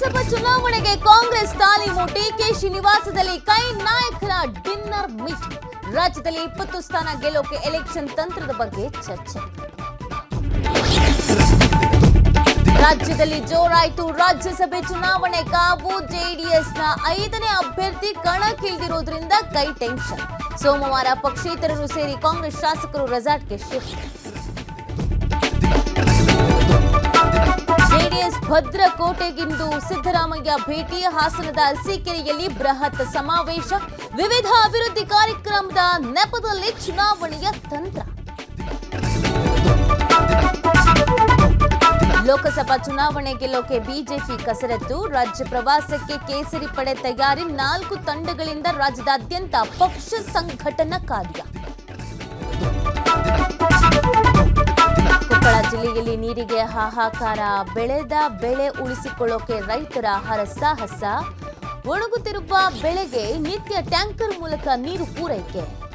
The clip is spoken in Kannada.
ಲೋಕಸಭಾ ಚುನಾವಣೆಗೆ ಕಾಂಗ್ರೆಸ್ ತಾಲೀಮು ಟಿಕೆಶಿ ನಿವಾಸದಲ್ಲಿ ಕೈ ನಾಯಕರ ಡಿನ್ನರ್ ಮೀಟ್ ರಾಜ್ಯದಲ್ಲಿ ಇಪ್ಪತ್ತು ಸ್ಥಾನ ಗೆಲ್ಲೋಕೆ ಎಲೆಕ್ಷನ್ ತಂತ್ರದ ಬಗ್ಗೆ ಚರ್ಚೆ ರಾಜ್ಯದಲ್ಲಿ ಜೋರಾಯ್ತು ರಾಜ್ಯಸಭೆ ಚುನಾವಣೆ ಕಾವು ಜೆಡಿಎಸ್ನ ಐದನೇ ಅಭ್ಯರ್ಥಿ ಕಣಕ್ಕಿಳಿದಿರೋದ್ರಿಂದ ಕೈ ಟೆನ್ಷನ್ ಸೋಮವಾರ ಪಕ್ಷೇತರರು ಸೇರಿ ಕಾಂಗ್ರೆಸ್ ಶಾಸಕರು ರೆಸಾರ್ಟ್ಗೆ ಶಿಫ್ಟ್ ಜೆಡಿಎಸ್ ಭದ್ರಕೋಟೆಗಿಂದು ಸಿದ್ದರಾಮಯ್ಯ ಭೇಟಿ ಹಾಸನದ ಅರಸೀಕೆರೆಯಲ್ಲಿ ಬೃಹತ್ ಸಮಾವೇಶ ವಿವಿಧ ಅಭಿವೃದ್ಧಿ ಕಾರ್ಯಕ್ರಮದ ನೆಪದಲ್ಲಿ ಚುನಾವಣೆಯ ತಂತ್ರ ಲೋಕಸಭಾ ಚುನಾವಣೆ ಗೆಲ್ಲೋಕೆ ಬಿಜೆಪಿ ಕಸರತ್ತು ರಾಜ್ಯ ಪ್ರವಾಸಕ್ಕೆ ಕೇಸರಿ ಪಡೆ ತಯಾರಿ ನಾಲ್ಕು ತಂಡಗಳಿಂದ ರಾಜ್ಯದಾದ್ಯಂತ ಪಕ್ಷ ಸಂಘಟನಾ ಕಾರ್ಯ ಕೊಪ್ಪಳ ಜಿಲ್ಲೆಯಲ್ಲಿ ನೀರಿಗೆ ಹಾಹಾಕಾರ ಬೆಳೆದ ಬೆಳೆ ಉಳಿಸಿಕೊಳ್ಳೋಕೆ ರೈತರ ಹರಸಾಹಸ ಒಣಗುತ್ತಿರುವ ಬೆಳೆಗೆ ನಿತ್ಯ ಟ್ಯಾಂಕರ್ ಮೂಲಕ ನೀರು ಪೂರೈಕೆ